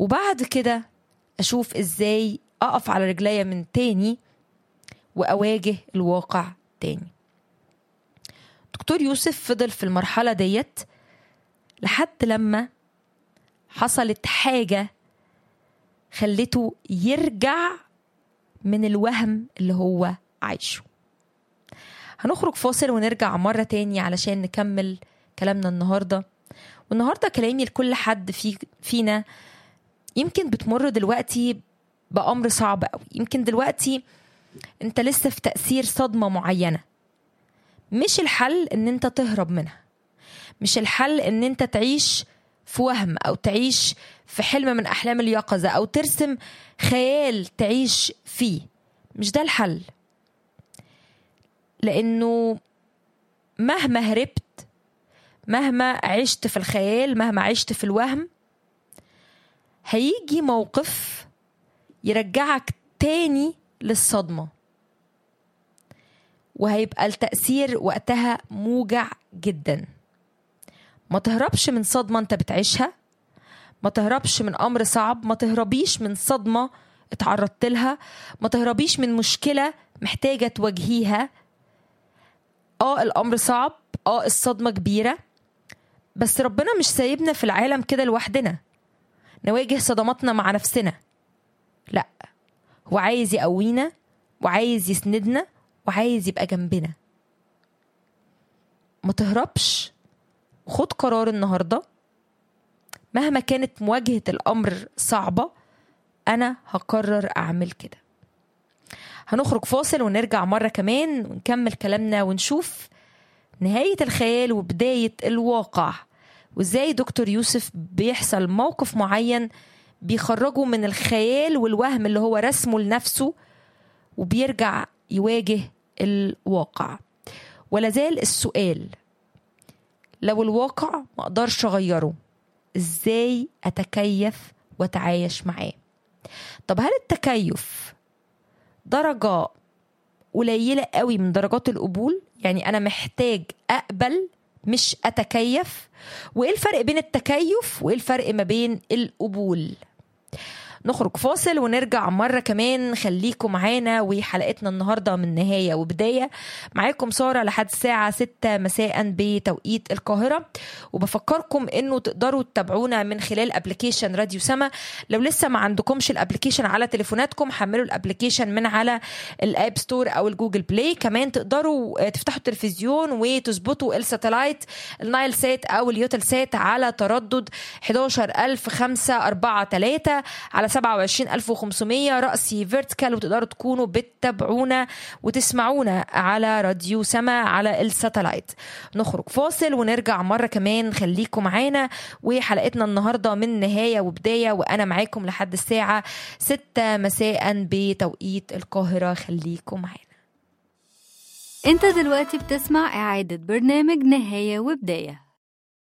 وبعد كده اشوف ازاي اقف على رجليا من تاني واواجه الواقع تاني دكتور يوسف فضل في المرحلة ديت لحد لما حصلت حاجة خلته يرجع من الوهم اللي هو عايشه هنخرج فاصل ونرجع مرة تاني علشان نكمل كلامنا النهاردة والنهاردة كلامي لكل حد في فينا يمكن بتمر دلوقتي بأمر صعب قوي يمكن دلوقتي انت لسه في تأثير صدمة معينة مش الحل ان انت تهرب منها مش الحل ان انت تعيش في وهم او تعيش في حلم من احلام اليقظه او ترسم خيال تعيش فيه مش ده الحل لانه مهما هربت مهما عشت في الخيال مهما عشت في الوهم هيجي موقف يرجعك تاني للصدمه وهيبقى التأثير وقتها موجع جدا ما تهربش من صدمة انت بتعيشها ما تهربش من أمر صعب ما تهربيش من صدمة اتعرضت لها ما تهربيش من مشكلة محتاجة تواجهيها اه الأمر صعب اه الصدمة كبيرة بس ربنا مش سايبنا في العالم كده لوحدنا نواجه صدماتنا مع نفسنا لا هو عايز يقوينا وعايز يسندنا وعايز يبقى جنبنا ما تهربش خد قرار النهارده مهما كانت مواجهة الأمر صعبة أنا هقرر أعمل كده هنخرج فاصل ونرجع مرة كمان ونكمل كلامنا ونشوف نهاية الخيال وبداية الواقع وازاي دكتور يوسف بيحصل موقف معين بيخرجه من الخيال والوهم اللي هو رسمه لنفسه وبيرجع يواجه الواقع ولا زال السؤال لو الواقع ما اقدرش اغيره ازاي اتكيف واتعايش معاه طب هل التكيف درجة قليلة قوي من درجات القبول يعني أنا محتاج أقبل مش أتكيف وإيه الفرق بين التكيف وإيه الفرق ما بين القبول نخرج فاصل ونرجع مرة كمان خليكم معانا وحلقتنا النهاردة من نهاية وبداية معاكم سارة لحد الساعة 6 مساء بتوقيت القاهرة وبفكركم انه تقدروا تتابعونا من خلال ابلكيشن راديو سما لو لسه ما عندكمش الابلكيشن على تليفوناتكم حملوا الابلكيشن من على الاب ستور او الجوجل بلاي كمان تقدروا تفتحوا التلفزيون وتظبطوا الساتلايت النايل سات او اليوتل سات على تردد 11543 على 27500 رأسي فيرتيكال وتقدروا تكونوا بتتابعونا وتسمعونا على راديو سما على الساتلايت نخرج فاصل ونرجع مرة كمان خليكم معانا وحلقتنا النهاردة من نهاية وبداية وأنا معاكم لحد الساعة 6 مساء بتوقيت القاهرة خليكم معانا انت دلوقتي بتسمع إعادة برنامج نهاية وبداية